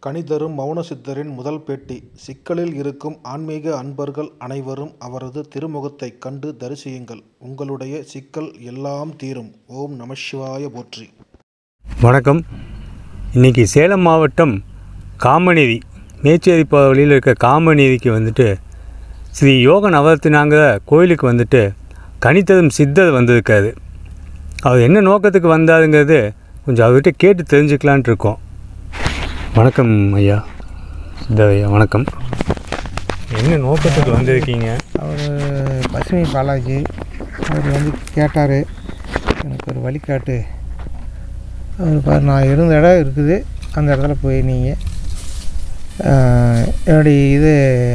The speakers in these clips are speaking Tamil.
கனிதரும் மௌனசித்தரின் முதல் பேட்டி சிக்கலில் இருக்கும் ஆன்மீக அன்பர்கள் அனைவரும் அவரது திருமுகத்தைக் கண்டு தரிசியுங்கள் உங்களுடைய சிக்கல் எல்லாம் தீரும் ஓம் நமசிவாய போற்றி வணக்கம் இன்றைக்கி சேலம் மாவட்டம் காமநீதி மேச்சேரி வழியில் இருக்க காமநீதிக்கு வந்துட்டு ஸ்ரீ யோக நவரத்தினாங்க கோயிலுக்கு வந்துட்டு கணித்ததும் சித்தர் வந்திருக்காரு அவர் என்ன நோக்கத்துக்கு வந்தாருங்கிறது கொஞ்சம் அவர்கிட்ட கேட்டு தெரிஞ்சுக்கலான்ட்டு இருக்கோம் வணக்கம் ஐயா சித்தர் ஐயா வணக்கம் என்ன நோக்கத்துக்கு வந்திருக்கீங்க அவர் பசுமை பாலாஜி அவர் வந்து கேட்டார் எனக்கு ஒரு வழிகாட்டு அவர் பாரு நான் இருந்த இடம் இருக்குது அந்த இடத்துல போய் நீங்கள் என்னுடைய இது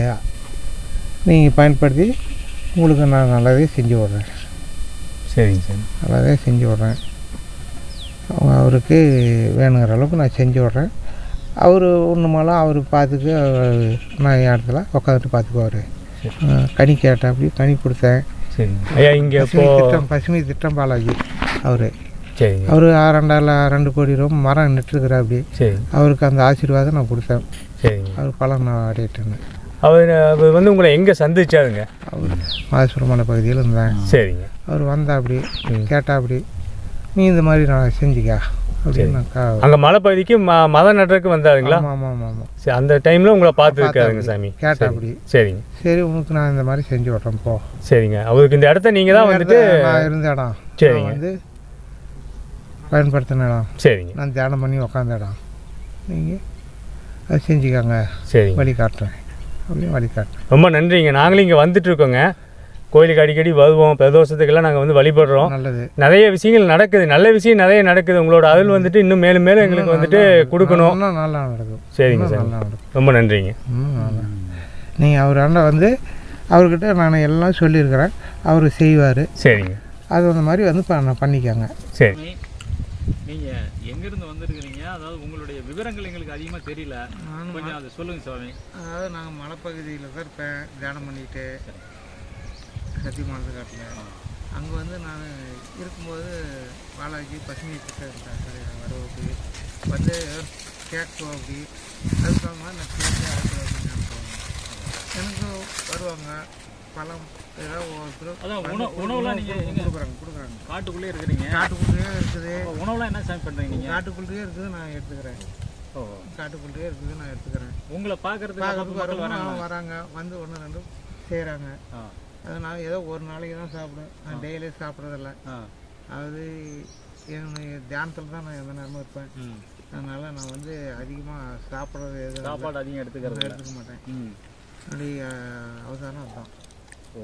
நீங்கள் பயன்படுத்தி உங்களுக்கு நான் நல்லதே செஞ்சு விட்றேன் சரிங்க சார் நல்லதே செஞ்சு விட்றேன் அவங்க அவருக்கு வேணுங்கிற அளவுக்கு நான் செஞ்சு விட்றேன் அவர் ஒன்றுமெல்லாம் அவர் பார்த்துக்க நான் என் இடத்துல உட்காந்துட்டு பார்த்துக்குவார் கனி கேட்டேன் அப்படி கனி கொடுத்தேன் சரிங்க ஐயா இங்கே பசுமை இப்போ திட்டம் பசுமை திட்டம் பாலாஜி அவர் சரிங்க அவர் ரெண்டாயிரம் ரெண்டு கோடி ரூபா மரம் நட்டுருக்குறார் அப்படி சரிங்க அவருக்கு அந்த ஆசீர்வாதம் நான் கொடுத்தேன் சரிங்க அவர் பலன் நான் அடையிட்டேன்னு அவர் அவர் வந்து உங்களை எங்கே சந்திச்சாருங்க அவர் மாசுரமான பகுதியில் இருந்தேன் சரிங்க அவர் வந்தா அப்படி கேட்டா அப்படி நீ இந்த மாதிரி நான் செஞ்சுக்க அப்படின்னு நான் கா அங்கே மலைப்பகுதிக்கு ம மத நடுறதுக்கு வந்தாருங்களா ஆமாம் ஆமாம் ஆமாம் ஆமாம் சரி அந்த டைமில் உங்களை பார்த்துருக்காருங்க சாமி கேட்டா சரி. அப்படி சரிங்க சரி உனக்கு நான் இந்த மாதிரி செஞ்சு விட்றேன் போ சரிங்க அவருக்கு இந்த இடத்த நீங்கள் தான் வந்துட்டு நான் இருந்த இடம் சரிங்க. நான் வந்து பயன்படுத்தின இடம் சரிங்க நான் தியானம் பண்ணி உக்காந்த இடம் நீங்கள் அதை செஞ்சுக்கோங்க சரிங்க வழி காட்டுறேன் அப்படின்னு வழி காட்டுறேன் ரொம்ப நன்றிங்க நாங்களும் இங்கே வந்துட்டு இருக்கோங்க கோயிலுக்கு அடிக்கடி வருவோம் பிரதோஷத்துக்கெல்லாம் நாங்கள் வந்து வழிபடுறோம் நல்லது நிறைய விஷயங்கள் நடக்குது நல்ல விஷயம் நிறைய நடக்குது உங்களோட அருள் வந்துட்டு இன்னும் மேலும் மேலும் எங்களுக்கு வந்துட்டு கொடுக்கணும் இன்னும் நல்லா நடக்கும் சரிங்க இன்னும் சார் நல்லா நடக்கும் ரொம்ப நன்றிங்க ம், நல்லா. நீங்கள் அவர் அண்ணன் வந்து அவர்கிட்ட நான் எல்லாம் சொல்லியிருக்கிறேன் அவர் செய்வார் சரிங்க அது அந்த மாதிரி வந்து ப- நான் பண்ணிக்கோங்க சரி நீங்க எங்கிருந்து வந்திருக்கிறீங்க அதாவது உங்களுடைய விவரங்கள் எங்களுக்கு அதிகமா தெரியல கொஞ்சம் அதை சொல்லுங்க சுவாமி அதாவது நாங்கள் மலைப்பகுதியில் தான் இருப்பேன் தியானம் பண்ணிட்டு சத்தி மனசு காட்டில் அங்கே வந்து நான் இருக்கும்போது பாலாஜி பசுமை கிட்ட இருந்தேன் சரி வரவுக்கு வந்து கேட்கும் அப்படி அதுக்கு தகுந்த மாதிரி நான் கேட்டு அடுத்து அப்படின்னு போவேன் எனக்கு வருவாங்க பழம் ஏதாவது ஒவ்வொருத்தரும் அதான் உணவு உணவுலாம் நீங்க எங்க கொடுக்குறாங்க கொடுக்குறாங்க காட்டுக்குள்ளே இருக்கிறீங்க காட்டுக்குள்ளேயே இருக்குது அப்ப உணவுலாம் என்ன சாமி பண்றீங்க நீங்க காட்டுக்குள்ளேயே இருக்குது நான் எடுத்துக்கிறேன் ஓ காட்டுக்குள்ளேயே இருக்குது நான் எடுத்துக்கிறேன் உங்களை பார்க்கறதுக்கு பார்க்கறதுக்கு மக்கள் வரவங்க வராங்க வராங்க வந்து ஒன்று ரெண்டு செய்கிறாங்க ஆ அது நான் ஏதோ ஒரு நாளைக்கு தான் சாப்பிடுவேன் நான் டெய்லியும் சாப்பிட்றதில்ல ஆ அது என்னுடைய தியானத்தில் தான் நான் எந்த நேரமும் இருப்பேன் ம் அதனால் நான் வந்து அதிகமாக சாப்பிட்றது எதுவும் சாப்பாடு அதிகம் எடுத்துக்கிறது இல்ல. எடுத்துக்க மாட்டேன் ம் என்னுடைய அவதாரம் அதுதான் ஓ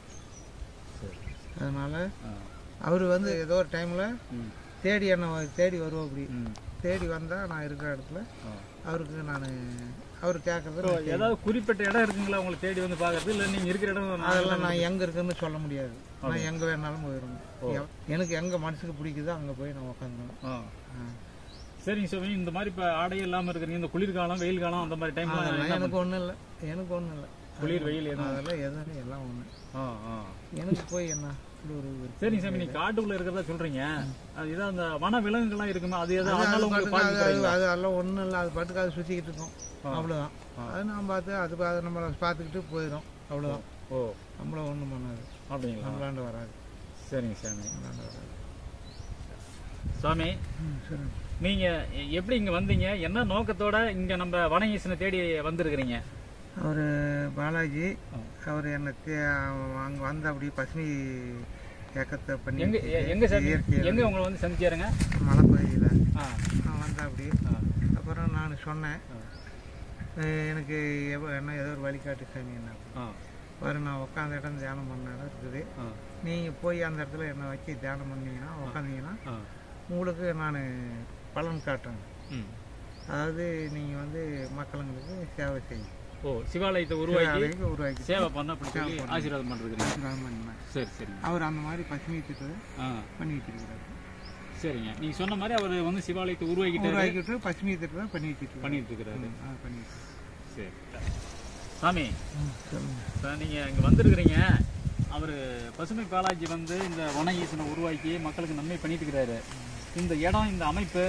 அதனால் ஆ அவர் வந்து ஏதோ ஒரு டைமில் ம் தேடி என்னை தேடி வருவோம் அப்படி ம் தேடி வந்தால் நான் இருக்கிற இடத்துல ஆ. அவருக்கு நான் அவர் கேட்குறது இப்போ ஏதாவது குறிப்பிட்ட இடம் இருக்குங்களா உங்களை தேடி வந்து பார்க்கறது இல்லை நீங்க இருக்கிற இடம் நான் அதெல்லாம் நான் எங்கே இருக்குன்னு சொல்ல முடியாது நான் எங்கே வேணாலும் போயிடுவேன் எனக்கு எங்கே மனசுக்கு பிடிக்குதோ அங்கே போய் நான் உட்காந்துருவேன் ஆ சரிங்க சுவாமி இந்த மாதிரி இப்போ ஆடையே இல்லாமல் இருக்கிறீங்க இந்த குளிர்காலம் வெயில் காலம் அந்த மாதிரி டைம்லாம் அதெல்லாம் எனக்கு ஒன்றும் இல்லை எனக்கு ஒன்றும் இல்லை குளிர் வெயில் எதுவும் அதெல்லாம் எதுவும் எல்லாம் ஒன்று ஆ ஆ எனக்கு போய் என்ன குளிர் இருக்கு. சரிங்க சாமி நீங்க காட்டுக்குள்ள இருக்கிறதா சொல்றீங்க அது ஏதாவது அந்த வன விலங்குகள்லாம் இருக்குமா அது ஏதாவது அதனால அது உங்களுக்கு பாட்டுக்கு அது பாதிப்பு அது அதெல்லாம் ஒன்றும் இல்லை அது பாட்டுக்கு அது சுற்றிக்கிட்டு இருக்கோம் அவ்வளோதான் அது நான் பார்த்து அது பா- அது நம்மளை பார்த்துக்கிட்டு போயிடும் அவ்வளோதான் ஓ நம்மள ஒன்றும் பண்ணாது அப்படிங்களா நம்மளாண்டு வராது சரிங்க சாமி நம்மளாண்டு வராது சுவாமி ம் சரி நீங்க எ- எப்படி இங்க வந்தீங்க என்ன நோக்கத்தோட இங்க நம்ம வன ஈசனை தேடி வந்திருக்கிறீங்க அவர் பாலாஜி அவர் எனக்கு அங்கே வந்து அப்படி பசுமை இயக்கத்தை பண்ணி எங்க எ- எங்க சாமி இயற்கை எங்க உங்களை வந்து சந்திச்சாருங்க மலைப்பகுதியில் ஆ நான் வந்தேன் அப்படி ஆ. அப்புறம் நான் சொன்னேன் அஹ் எனக்கு எவ என்ன ஏதோ ஒரு வழிகாட்டு சாமி என்ன ஆ பாரு நான் உட்காந்த இடம் தியானம் பண்ண இடம் இருக்குது ஆ நீங்கள் போய் அந்த இடத்துல என்னை வச்சு தியானம் பண்ணீங்கன்னா உட்காந்தீங்கன்னா ஆ உங்களுக்கு நான் பலன் காட்டுறேன் ம் அதாவது நீங்கள் வந்து மக்களுங்களுக்கு சேவை செய்யும் ஓோ சிவாலயத்தை உருவாக்கி சேவைக்கு உருவாக்கி சேவை பண்ண அப்படி சொல்லி ஆசீர்வாதம் பண்றதுக்கு ஆசீர்வாதம் பண்ணினேன் சரி சரிங்க அவர் அந்த மாதிரி பசுமை திட்டத்தை ஆ பண்ணி வச்சிருக்கிறாரு சரிங்க நீங்க சொன்ன மாதிரி அவர் வந்து சிவாலயத்தை உருவாக்கிட்டு உருவாக்கிட்டு பசுமை திட்டத்தை பண்ணி வச்சிருக்காரு பண்ணிட்டு இருக்கிறாரு ஆ பண்ணி வச்சிருக்காரு. சரி சாமி ம் சொல்லுங்கள் இப்போ நீங்கள் இங்கே வந்திருக்கிறீங்க அவர் பசுமை பாலாஜி வந்து இந்த வன ஈசனை உருவாக்கி மக்களுக்கு நன்மை பண்ணிட்டு இருக்கிறாரு இந்த இடம் இந்த அமைப்பு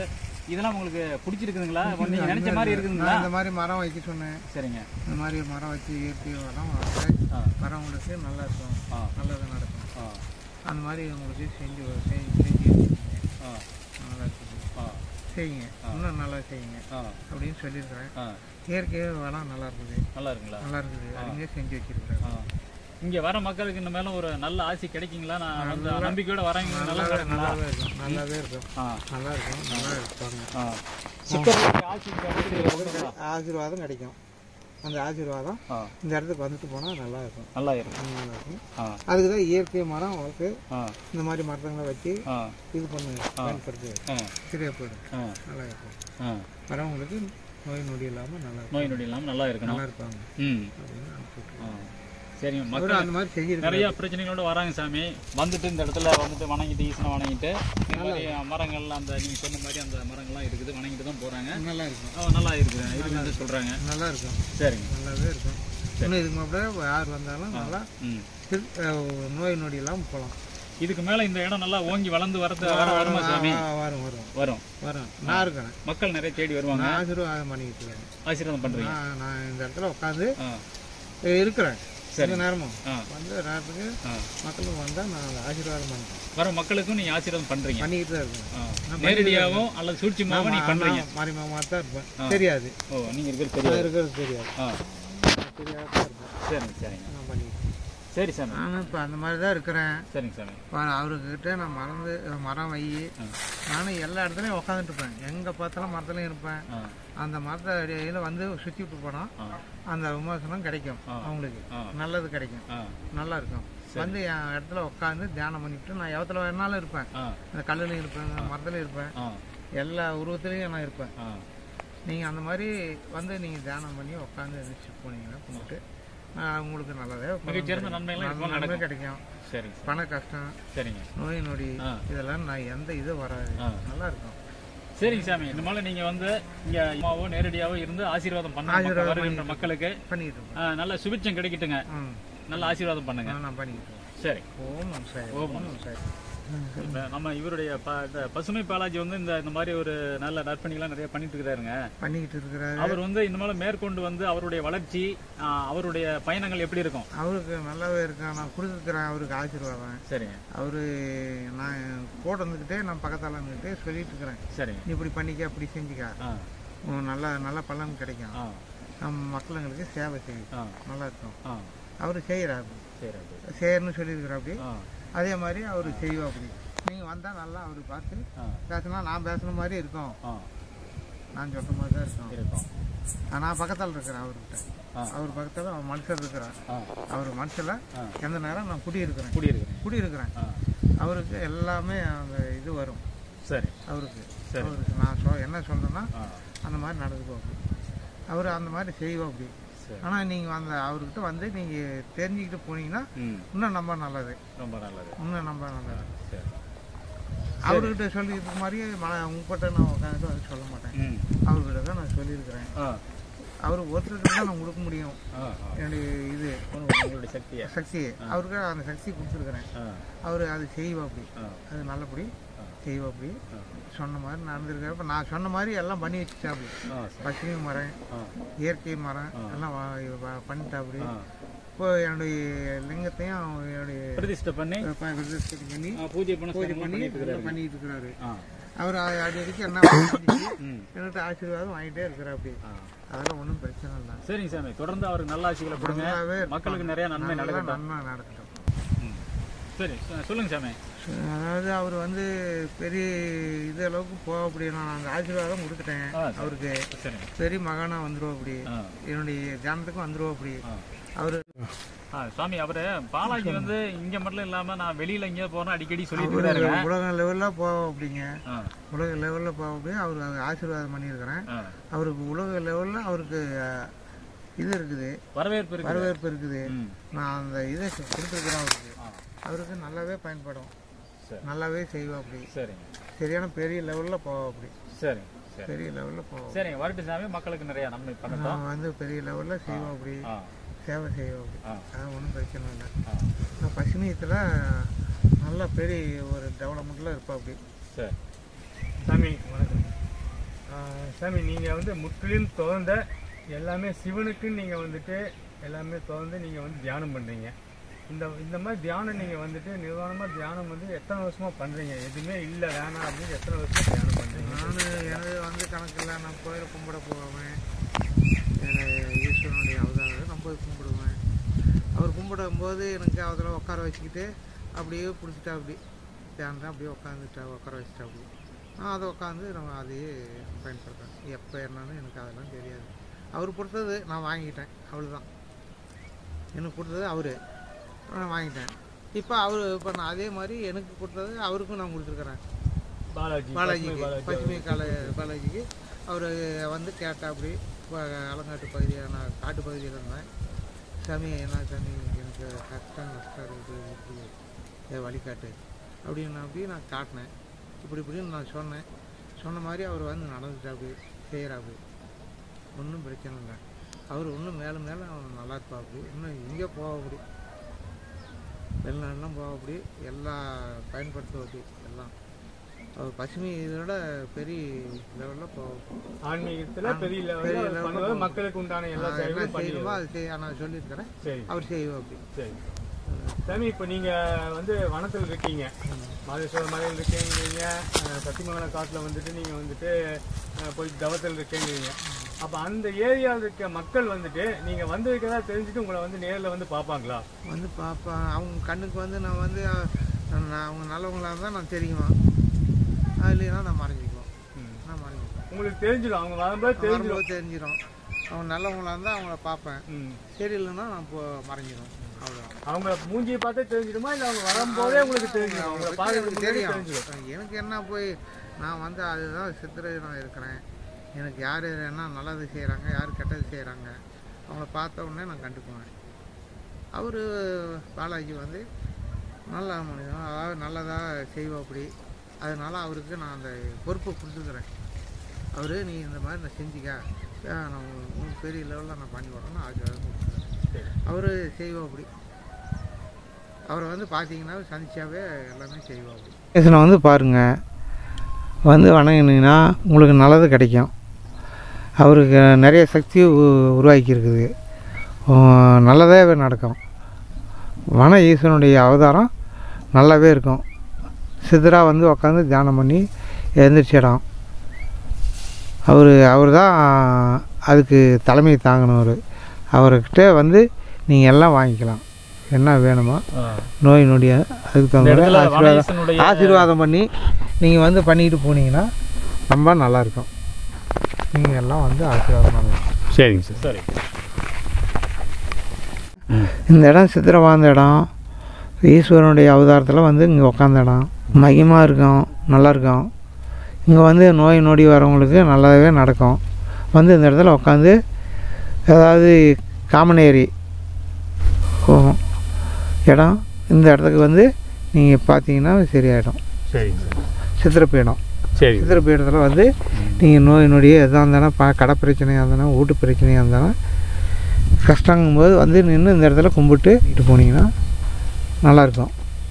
இதெல்லாம் உங்களுக்கு பிடிச்சிருக்குதுங்களா நீங்க நினைச்ச மாதிரி இருக்குதுங்களா நான் இந்த மாதிரி மரம் வைக்க சொன்னேன் சரிங்க இந்த மாதிரி மரம் வச்சு இயற்கை வளம் வளர்த்து ஆ. வரவங்களுக்கு நல்லா இருக்கும் ஆ. நல்லது நடக்கும் ஆ அந்த மாதிரி உங்களுக்கு செஞ்சு செஞ்சு செஞ்சு வச்சுக்கோங்க. ஆ நல்லா இருக்குது ஆ செய்யுங்க இன்னும் நல்லா செய்யுங்க ஆ அப்படின்னு சொல்லியிருக்கிறேன் ஆ இயற்கை வளம் நல்லா இருக்குது நல்லா இருக்குங்களா நல்லா இருக்குது அதுங்க செஞ்சு வச்சிருக்கிறேன் ஆ இங்க வர மக்களுக்கு இந்த மேல ஒரு நல்ல ஆசை கிடைக்குங்களா நான் வந்து நம்பிக்கையோட வரேங்க நல்லா நல்லாவே கிடைக்குங்களா நல்லாவே இருக்கும் நல்லாவே இருக்கும் ஆ நல்லா இருக்கும் நல்லா இருப்பாங்க ஆ சிக்கன் ஆசை கிடைக்குது. ஆசீர்வாதம் கிடைக்கும் அந்த ஆசீர்வாதம் ஆ இந்த இடத்துக்கு வந்துட்டு போனால் நல்லா இருக்கும் நல்லா இருக்கும் நல்லா இருக்கும் ஆ அதுக்கு தான் இயற்கை மரம் வளர்த்து ஆ இந்த மாதிரி மரத்தங்களை வச்சு ஆ இது பண்ணு பயன்படுத்து ஆ சரியா போயிடும் ஆ நல்லா இருக்கும் ஆ வரவங்களுக்கு நோய் நொடி இல்லாமல் நல்லா இருக்கும் நோய் நொடி இல்லாமல் நல்லா இருக்கணும் நல்லா இருப்பாங்க ம் அப்படின்னு அனுப்பிச்சு ஆ சரிங்க அவரு மக்கள் அந்த மாதிரி செஞ்சிருக்காரு நிறைய பிரச்சனைகளோட வராங்க சாமி வந்துட்டு இந்த இடத்துல வந்துட்டு வணங்கிட்டு ஈசனை வணங்கிட்டு இந்த மாதிரி மரங்கள் அந்த நீங்க சொன்ன மாதிரி அந்த மரங்கள்லாம் இருக்குது வணங்கிட்டு தான் போறாங்க நல்லா இருக்கும் ஆ, நல்லா இருக்குது இருக்குன்னு சொல்றாங்க நல்லா இருக்கும் சரிங்க நல்லாவே இருக்கும் இன்னும் இதுக்கு முன்னாடி யார் வந்தாலும் நல்லா ம் திரு- அஹ் நோய் நொடி இல்லாமல் போகலாம் இதுக்கு மேல இந்த இடம் நல்லா ஓங்கி வளர்ந்து வரது வர வருமா சாமி வரும் வரும் வரும் வரும் நான் இருக்கிறேன் மக்கள் நிறைய தேடி வருவாங்க நான் ஆசீர்வாதம் பண்ணிக்கிட்டு இருக்கேன் ஆசீர்வாதம் பண்றீங்க நான் நான் இந்த இடத்துல உட்காந்து ஆ இருக்கிறேன் சரி. இந்த நேரமும் ஆ வந்து நேரத்துக்கு ஆ மக்களும் வந்தால் நான் அதை ஆசீர்வாதம் பண்ணுறேன் வர மக்களுக்கும் நீங்க ஆசீர்வாதம் பண்றீங்க பண்ணிக்கிட்டு தான் இருக்கேன் ஆ. நேரடியாகவும் அல்லது சூழ்ச்சிமாவும் நீங்க பண்றீங்க மறைமுகமாக தான் இருப்பேன் தெரியாது ஓ நீங்க இருக்கிறது நான் தெரியாது இருக்கிறது தெரியாது ஆ தெரியாது தான் இருப்பேன் சரிங்க சரிங்க நான் பண்ணிக்கிட்டு சரி சாமி நானும் இப்போ அந்த மாதிரி தான் இருக்கிறேன் சரிங்க சாமி பாரு, அவருக்கிட்ட நான் மறந்து மரம் வை நானும் எல்லா இடத்துலையும் உட்காந்துட்டு இருப்பேன் எங்கே பார்த்தாலும் மரத்துலையும் இருப்பேன் ஆ அந்த மரத்தை அடியில் வந்து சுற்றி விட்டு போனால் ஆ அந்த விமர்சனம் கிடைக்கும் அவங்களுக்கு ஆ. நல்லது கிடைக்கும் ஆ நல்லா இருக்கும் வந்து என் இடத்துல உட்காந்து தியானம் பண்ணிட்டு நான் எவத்துல வேணாலும் இருப்பேன் ஆ இந்த கல்லுலையும் இருப்பேன் இந்த மரத்துலையும் இருப்பேன் ஆ எல்லா உருவத்துலையும் நான் இருப்பேன் ஆ நீங்கள் அந்த மாதிரி வந்து நீங்கள் தியானம் பண்ணி உட்காந்து எழுந்திரிச்சு போனீங்கன்னா கும்பிட்டு ஆஹ், உங்களுக்கு நல்லதே மிகச்சிறந்த நன்மைகள்லாம் இப்போ நன்மை நடக்கும் கிடைக்கும் சரிங்க பண கஷ்டம் சரிங்க நோய் நொடி ஆ. இதெல்லாம் நான் எந்த இது வராது ஆ. நல்லா இருக்கும் சரிங்க சாமி இந்த மாதிரி நீங்க வந்து இங்க அம்மாவோ நேரடியாவோ இருந்து ஆசீர்வாதம் பண்ணுங்க ஆசீர்வாதம் வருகின்ற மக்களுக்கு பண்ணிக்கிட்டு இருப்பேன் ஆ, நல்ல சுபிட்சம் கிடைக்கட்டுங்க ம் நல்ல ஆசீர்வாதம் பண்ணுங்க நான் நான் பண்ணிக்கிட்டு இருக்கேன் சரி ஓம் நம சாய் ஓம் ஓம் நம சாய் இப்ப நம்ம இவருடைய ப- இந்த பசுமை பாலாஜி வந்து இந்த இந்த மாதிரி ஒரு நல்ல நற்பணிகள்லாம் நிறைய பண்ணிட்டு இருக்கிறாருங்க பண்ணிக்கிட்டு இருக்கிறாரு அவர் வந்து இந்த மாதிரி மேற்கொண்டு வந்து அவருடைய வளர்ச்சி ஆ, அவருடைய பயணங்கள் எப்படி இருக்கும் அவருக்கு நல்லாவே இருக்கேன் நான் கொடுத்துருக்குறேன் அவருக்கு ஆசீர்வாதம் சரிங்க அவரு நான் கூட இருந்துக்கிட்டே நான் பக்கத்தால் இருந்துக்கிட்டே சொல்லிட்டு இருக்கிறேன் சரிங்க நீ இப்படி பண்ணிக்க அப்படி செஞ்சுக்க ஆ உன் நல்ல நல்ல பலன் கிடைக்கும் ஆ நம்ம மக்களுங்களுக்கு சேவை செய்யும் ஆ நல்லா இருக்கும் ஆ அவர் செய்கிறாரு சரி அப்படி. செய்யறன்னு சொல்லியிருக்கிறார் அப்படி ஆ அதே மாதிரி அவர் செய்வோம் அப்படி நீங்கள் வந்தால் நல்லா அவர் பார்த்து ஆ பேசினா நான் பேசுன மாதிரி இருக்கும் ஆ நான் சொல்கிற மாதிரி தான் இருக்கும் இருக்கும் ஆனா, நான் பக்கத்தில் இருக்கிறேன் அவர்கிட்ட ஆ. அவர் பக்கத்தில் அவர் மனுஷர் இருக்கிறார் ஆ அவர் மனுஷில் ஆ. எந்த நேரம் நான் குடியிருக்கிறேன் குடியிருக்கிறேன் குடியிருக்கிறேன் ஆ அவருக்கு எல்லாமே அந்த இது வரும் சரி அவருக்கு சரி. அவருக்கு நான் சொ என்ன சொல்கிறேன்னா ஆ அந்த மாதிரி நடந்துக்கும் அப்படி அவர் அந்த மாதிரி செய்வோம் அப்படி சரி ஆனால் நீங்கள் அந்த அவர்கிட்ட வந்து நீங்கள் தெரிஞ்சுக்கிட்டு போனீங்கன்னா ம் இன்னும் நம்ம நல்லது ரொம்ப நல்லது இன்னும் நம்ம நல்லது சரி அவர்கிட்ட சொல்லியிருக்க மாதிரியே ம உங்ககிட்ட நான் உட்காந்துட்டு வந்து சொல்ல மாட்டேன் ம் அவர்கிட்ட தான் நான் சொல்லியிருக்கிறேன் ஆ அவர் ஒருத்தருக்கு தான் நான் கொடுக்க முடியும் ஆ ஆ என்னுடைய இது உங்களுடைய சக்தியை சக்தி அவருக்கு அந்த சக்தி கொடுத்துருக்குறேன் ஆ அவர் அது செய்வா அப்படி ஆ அது நல்லபடி ஆ. செய்வா அப்படி ஆ. சொன்ன மாதிரி நடந்திருக்காரு இப்போ நான் சொன்ன மாதிரி எல்லாம் பண்ணி வச்சுட்டாப்படி ஆ சரி பசுமை மரம் ஆ இயற்கை மரம் எல்லாம் வா- வா- பண்ணிட்டாப்படி ஆ இப்போ என்னுடைய லிங்கத்தையும் என்னுடைய பிரதிஷ்டை பண்ணி ப- பிரதிஷ்டை பண்ணி ஆ, பூஜை பண்ண பூஜை பண்ணி பண்ணி பண்ணிட்டு இருக்கிறாரு எல்லாம் பண்ணிட்டு இருக்கிறாரு ஆ அவர் அ- அடிக்கடிக்கு என்ன செஞ்சுட்டு ம் என்கிட்ட ஆசீர்வாதம் வாங்கிட்டே இருக்கிறார் அப்படி ஆ அதெல்லாம் ஒன்றும் பிரச்சனை இல்லை சரிங்க சாமி தொடர்ந்து அவருக்கு நல்ல ஆட்சிகளை கொடுங்க நல்லாவே மக்களுக்கு நிறைய நன்மை நல்லா நடக்கட்டும் நன்மை நடக்கட்டும் ம். சரி சொ- சொல்லுங்க சாமி அதாவது அவர் வந்து பெரிய இது அளவுக்கு போக அப்படி நான் அந்த ஆசீர்வாதம் கொடுத்துட்டேன் ஆ, சரி. அவருக்கு சரிங்க பெரிய மகனா வந்துருவோம் அப்படி ஆ என்னுடைய தியானத்துக்கும் வந்துருவோம் அப்படி ஆ அவரு ஆ சுவாமி அவரு பாலாஜி வந்து இங்க மட்டும் இல்லாம நான் வெளியில எங்கேயோ போறேன் அடிக்கடி சொல்லிட்டு இருக்காருங்க உலக லெவலில் போவோம் அப்படிங்க ஆ உலக லெவலில் போக அப்படி அவர் ஆசீர்வாதம் பண்ணியிருக்கிறேன் ஆ அவருக்கு உலக லெவலில் அவருக்கு அஹ், இது இருக்குது வரவேற்பு இருக்கு வரவேற்பு இருக்குது ம் நான் அந்த இதை கொடுத்துருக்குறேன் அவருக்கு ஆ அவருக்கு நல்லாவே பயன்படும் சரி நல்லாவே செய்வோம் அப்படி சரிங்க சரியான பெரிய லெவலில் போவோம் அப்படி சரிங்க சரி பெரிய லெவலில் போவோம் சரிங்க வரட்டு சாமி மக்களுக்கு நிறைய நன்மை பண்ணட்டும் நான் வந்து பெரிய லெவலில் செய்வோம் அப்படி ஆ சேவை செய்வோம் அப்படி ஆ அது ஒன்றும் பிரச்சனை இல்லை ஆ நான் பசுமையத்தில் நல்ல பெரிய ஒரு டெவலப்மெண்ட்டில் இருப்பா அப்படி சரி சாமி வணக்கம் ஆஹ் சாமி நீங்கள் வந்து முற்றிலும் திறந்த எல்லாமே சிவனுக்குன்னு நீங்கள் வந்துட்டு எல்லாமே திறந்து நீங்கள் வந்து தியானம் பண்ணுறீங்க இந்த இந்த மாதிரி தியானம் நீங்கள் வந்துட்டு நிர்வாணமாக தியானம் வந்து எத்தனை வருஷமாக பண்ணுறீங்க எதுவுமே இல்லை வேணாம் அப்படின்னு எத்தனை வருஷமாக தியானம் பண்ணுறீங்க நான் எனது வந்து கணக்கில் நான் கோயிலை கும்பிட போவேன் எனக்கு ஈஸ்வரனுடைய அவதாரம் நான் போய் கும்பிடுவேன் அவர் கும்பிடும்போது எனக்கு அதில் உட்கார வச்சுக்கிட்டு அப்படியே பிடிச்சிட்டா அப்படி தியானம் அப்படியே உட்காந்துட்டா உட்கார வச்சுட்டா அப்படி நான் அதை உட்காந்து நம்ம அதையே பயன்படுத்துறேன் எப்போ என்னன்னு எனக்கு அதெல்லாம் தெரியாது அவர் கொடுத்தது நான் வாங்கிட்டேன் அவ்வளோதான் எனக்கு கொடுத்தது அவர் நான் வாங்கிட்டேன் இப்போ அவர் இப்போ நான் அதே மாதிரி எனக்கு கொடுத்தது அவருக்கும் நான் கொடுத்துருக்குறேன் பாலாஜி பாலாஜிக்கு பசுமை பாலாஜி பசுமை கால பாலாஜிக்கு அவர் வந்து கேட்டா அப்படி இப்போ அலங்காட்டு பகுதியாக நான் காட்டு பகுதியில் இருந்தேன் சாமி என்ன சாமி எனக்கு கஷ்டம் கஷ்டம் இருக்குது இப்படி ஏ வழிகாட்டு அப்படின்னு அப்படி நான் காட்டினேன் இப்படி இப்படின்னு நான் சொன்னேன் சொன்ன மாதிரி அவர் வந்து நடந்துட்டாப்படி செய்கிறாப்படி ஒன்றும் பிரச்சனை இல்லை அவர் இன்னும் மேலும் மேலும் அவர் நல்லா இருப்பாப்படி இன்னும் இங்கே போகப்படி வெளிநாடுலாம் போகப்படி எல்லாம் பயன்படுத்துவப்படி எல்லாம் அவர் பசுமை இதோட பெரிய லெவலில் போகும் ஆன்மீகத்தில் பெரிய பெரிய லெவலில் level பண்ணுவது ல மக்களுக்கு உண்டான எல்லா நான் என்ன சேவையும் செய்யணுமோ பண்ணிடுவோம் அது செய்ய நான் சொல்லியிருக்கிறேன் சரி அவர் செய்வோம் அப்படி சரி சாமி இப்போ நீங்கள் வந்து வனத்தில் இருக்கீங்க மாதேஸ்வர மலையில் இருக்கீங்க அஹ் சத்தியமங்கலம் காட்டில் வந்துட்டு நீங்கள் வந்துட்டு அஹ் போய் தவத்தில் இருக்கீங்க அப்போ அந்த ஏரியாவில் இருக்க மக்கள் வந்துட்டு நீங்கள் வந்திருக்கதா தெரிஞ்சுட்டு உங்களை வந்து நேரில் வந்து பார்ப்பாங்களா வந்து பார்ப்பேன் அவங்க கண்ணுக்கு வந்து நான் வந்து அஹ், நான் அவங்க நல்லவங்களா இருந்தால் நான் தெரியுமா இல்லைன்னா நான் மறைஞ்சிக்குவோம் நான் மறைஞ்சிக்குவேன் உங்களுக்கு தெரிஞ்சிடும் அவங்க வரும்போது தெரிஞ்சிடும் வரும்போது தெரிஞ்சிடும் அவங்க நல்லவங்களா இருந்தால் அவங்கள பார்ப்பேன் ம் சரியில்லைன்னா நான் இப்போ மறைஞ்சிடும் அவ்வளோதான் அவங்க மூஞ்சியை பார்த்தே தெரிஞ்சிடுமா இல்லை அவங்க வரும்போதே உங்களுக்கு தெரிஞ்சிடும் அவங்கள பார்க்கறதுக்கு எனக்கு முன்னாடியே தெரியும் தெரிஞ்சிடும் எனக்கு என்ன போய் நான் வந்து அதுதான் சித்திரை நான் இருக்கிறேன் எனக்கு யார் என்ன நல்லது செய்கிறாங்க யார் கெட்டது செய்கிறாங்க அவங்கள பார்த்த உடனே நான் கண்டுக்குவேன் அவர் பாலாஜி வந்து நல்ல மனிதன் அதாவது நல்லதாக செய்வோம் அப்படி அதனால அவருக்கு நான் அந்த பொறுப்பை கொடுத்துக்கிறேன் அவர் நீ இந்த மாதிரி நான் செஞ்சுக்க அஹ் நான் உனக்கு- உனக்கு பெரிய லெவலில் நான் பண்ணி விடணும் அதுக்காக கொடுத்துக்கிறேன் அவர் செய்வோம் அப்படி அவரை வந்து பார்த்தீங்கன்னா சந்திச்சாவே எல்லாமே செய்வோம் அப்படி வந்து பாருங்கள் வந்து வணங்கினீங்கன்னா உங்களுக்கு நல்லது கிடைக்கும் அவருக்கு நிறைய சக்தி உ- உருவாக்கி இருக்குது உம், நல்லதாகவே நடக்கும் வன ஈஸ்வரனுடைய அவதாரம் நல்லாவே இருக்கும் சித்தரா வந்து உட்காந்து தியானம் பண்ணி எழுந்திரிச்சிடும் அவர் அவர் தான் அதுக்கு தலைமை தாங்கினவர் அவர்கிட்ட வந்து நீங்கள் எல்லாம் வாங்கிக்கலாம் என்ன வேணுமோ நோய் நொடிய அதுக்கு இந்த தகுந்த இடத்துல ஆசீர்வாதம் வனஈசனுடைய ஆசீர்வாதம் பண்ணி நீங்கள் வந்து பண்ணிட்டு போனீங்கன்னா ரொம்ப நல்லாயிருக்கும் நீங்கள் எல்லாம் வந்து ஆசீர்வாதம் பண்ணலாம் சரிங்க சார் சரி இந்த இடம் சித்திரை வாழ்ந்த இடம் ஈஸ்வரனுடைய அவதாரத்தில் வந்து இங்கே உட்காந்த இடம் மகிமா இருக்கும் நல்லா இருக்கும் இங்கே வந்து நோய் நொடி வரவங்களுக்கு நல்லாவே நடக்கும் வந்து இந்த இடத்துல உட்காந்து ஏதாவது காமன் ஏரி போகும் இடம் இந்த இடத்துக்கு வந்து நீங்கள் பார்த்தீங்கன்னா சரியாயிடும் சரிங்க சார் சித்திரப்பீடம் சரிங்க சித்திரப்பீடத்தில் வந்து நீங்கள் நோய் நொடி எதாக இருந்தாலும் பா கடை பிரச்சனையாக இருந்தாலும் வீட்டு பிரச்சனையாக இருந்தாலும் கஷ்டங்கும்போது வந்து நின்று இந்த இடத்துல கும்பிட்டு இட்டு போனீங்கன்னா நல்லாயிருக்கும்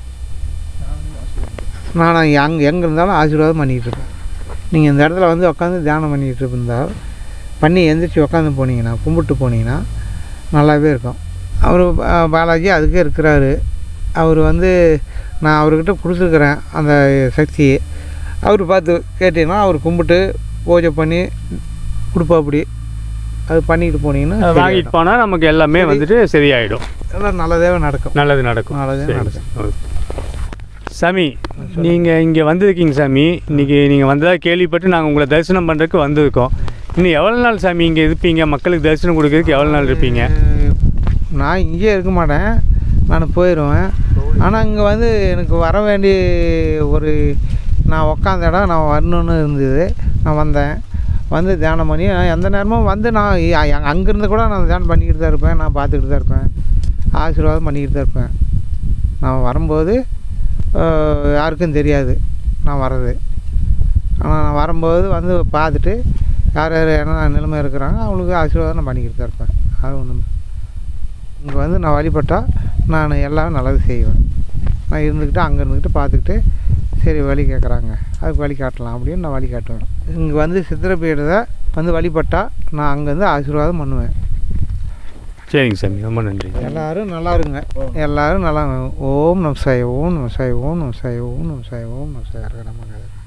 நான் அங்கே எங்கே இருந்தாலும் ஆசீர்வாதம் பண்ணிக்கிட்டு இருப்பேன் நீங்கள் இந்த இடத்துல வந்து உட்காந்து தியானம் பண்ணிக்கிட்டு இருந்தால் பண்ணி எந்திரிச்சு உட்காந்து போனீங்கன்னா கும்பிட்டு போனீங்கன்னா நல்லாவே இருக்கும் அவர் பாலாஜி அதுக்கே இருக்கிறாரு அவர் வந்து நான் அவர்கிட்ட கொடுத்துருக்குறேன் அந்த சக்தியை அவர் பார்த்து கேட்டீங்கன்னா அவர் கும்பிட்டு பூஜை பண்ணி கொடுப்பா அப்படி அது பண்ணிக்கிட்டு போனீங்கன்னா அது வாங்கிட்டு போனால் நமக்கு எல்லாமே வந்துட்டு சரியாயிடும் எல்லாம் நல்லதாகவே நடக்கும் நல்லது நடக்கும் நல்லதே சரி. நடக்கும் ஓகே. சாமி நீங்கள் இங்கே வந்திருக்கீங்க சாமி இன்னைக்கு நீங்கள் வந்ததாக கேள்விப்பட்டு நாங்கள் உங்களை தரிசனம் பண்ணுறதுக்கு வந்திருக்கோம் இன்னும் எவ்வளோ நாள் சாமி இங்கே இருப்பீங்க மக்களுக்கு தரிசனம் கொடுக்கறதுக்கு எவ்வளோ நாள் இருப்பீங்க நான் இங்கே இருக்க மாட்டேன் நான் போயிடுவேன் ஆனால் இங்கே வந்து எனக்கு வர வேண்டிய ஒரு நான் உக்காந்த இடம் நான் வரணுன்னு இருந்தது நான் வந்தேன் வந்து தியானம் பண்ணி நான் எந்த நேரமும் வந்து நான் இ- அங்கேருந்து கூட நான் தியானம் பண்ணிக்கிட்டு தான் இருப்பேன் நான் பார்த்துக்கிட்டு தான் இருப்பேன் ஆசீர்வாதம் பண்ணிக்கிட்டு தான் இருப்பேன் நான் வரும்போது அஹ், யாருக்கும் தெரியாது நான் வர்றது ஆனால் நான் வரும்போது வந்து பார்த்துட்டு யார் யார் என்ன நிலைமை இருக்கிறாங்க அவங்களுக்கு ஆசீர்வாதம் நான் பண்ணிக்கிட்டு தான் இருப்பேன் அது ஒன்று இங்கே வந்து நான் வழிபட்டால் நான் எல்லாம் நல்லது செய்வேன் நான் இருந்துக்கிட்டு அங்கே இருந்துக்கிட்டு பார்த்துக்கிட்டு சரி வழி கேட்குறாங்க அதுக்கு வழி காட்டலாம் அப்படின்னு நான் வழி காட்டுவேன் இங்கே வந்து சித்திரப்பீடத்தை வந்து வழிபட்டா நான் அங்கேருந்து ஆசீர்வாதம் பண்ணுவேன் சரிங்க சாமி ரொம்ப நன்றி எல்லாரும் நல்லா இருங்க எல்லாரும் நல்லா இருங்க. ஓம் நம சாய் ஓம் நம சாய் ஓம் நம சாய் ஓம் நம சாய் ஓம் நம சாய் அரகர மகாதேவ